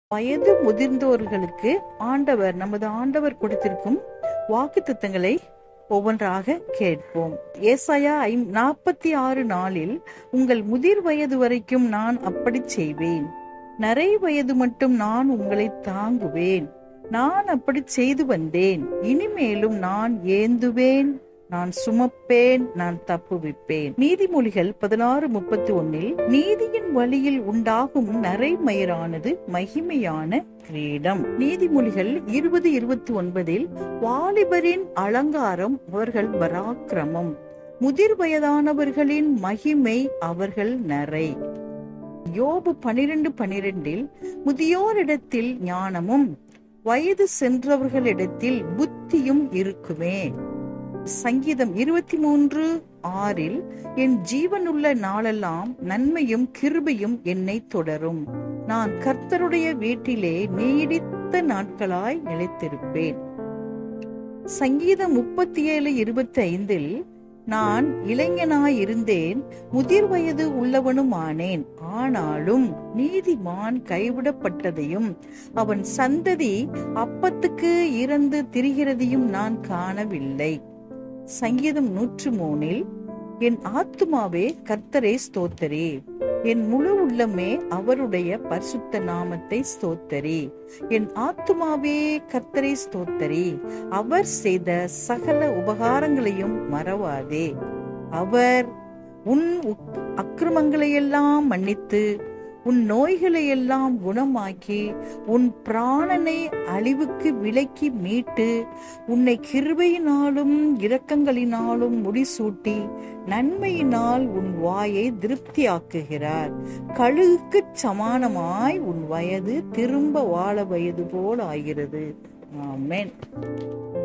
வயது முதிர்ந்தோர்களுக்கு ஆண்டவர் நமது ஆண்டவர் கொடுத்திருக்கும் வாக்கு திட்டங்களை ஒவ்வொன்றாக கேட்போம் ஏசாயா நாற்பத்தி ஆறு நாளில் உங்கள் முதிர் வயது வரைக்கும் நான் அப்படி செய்வேன் நரை வயது மட்டும் நான் உங்களை தாங்குவேன் நான் அப்படி செய்து வந்தேன் இனிமேலும் நான் ஏந்துவேன் நான் சுமப்பேன் நான் தப்புவிப்பேன் நீதிமொழிகள் பதினாறு முப்பத்தி ஒன்னில் நீதியின் வழியில் உண்டாகும் நரைமயிரானது மகிமையான கிரீடம் நீதிமொழிகள் இருபது இருபத்தி ஒன்பதில் வாலிபரின் அலங்காரம் அவர்கள் பராக்கிரமம் முதிர் வயதானவர்களின் மகிமை அவர்கள் நரை யோபு பனிரெண்டு பனிரெண்டில் முதியோரிடத்தில் ஞானமும் வயது சென்றவர்களிடத்தில் புத்தியும் இருக்குமே சங்கீதம் இருபத்தி மூன்று ஆறில் என் ஜீவனுள்ள நாளெல்லாம் நன்மையும் கிருபையும் என்னை தொடரும் நான் கர்த்தருடைய வீட்டிலே நீடித்த நாட்களாய் நிலைத்திருப்பேன் சங்கீதம் முப்பத்தி ஏழு இருபத்தி ஐந்தில் நான் இளைஞனாயிருந்தேன் முதிர் வயது உள்ளவனும் ஆனேன் ஆனாலும் நீதிமான் கைவிடப்பட்டதையும் அவன் சந்ததி அப்பத்துக்கு இறந்து திரிகிறதையும் நான் காணவில்லை சங்கீதம் நூற்று மூணில் என் ஆத்துமாவே கர்த்தரை ஸ்தோத்தரே என் முழு உள்ளமே அவருடைய பரிசுத்த நாமத்தை ஸ்தோத்தரி என் ஆத்துமாவே கர்த்தரை ஸ்தோத்தரி அவர் செய்த சகல உபகாரங்களையும் மறவாதே அவர் உன் அக்கிரமங்களையெல்லாம் மன்னித்து உன் நோய்களை எல்லாம் குணமாக்கி உன் பிராணனை அழிவுக்கு விலக்கி மீட்டு உன்னை கிருபையினாலும் இரக்கங்களினாலும் முடிசூட்டி நன்மையினால் உன் வாயை திருப்தியாக்குகிறார் கழுகுக்கு சமானமாய் உன் வயது திரும்ப வாழ வயது போல் ஆகிறது ஆமென்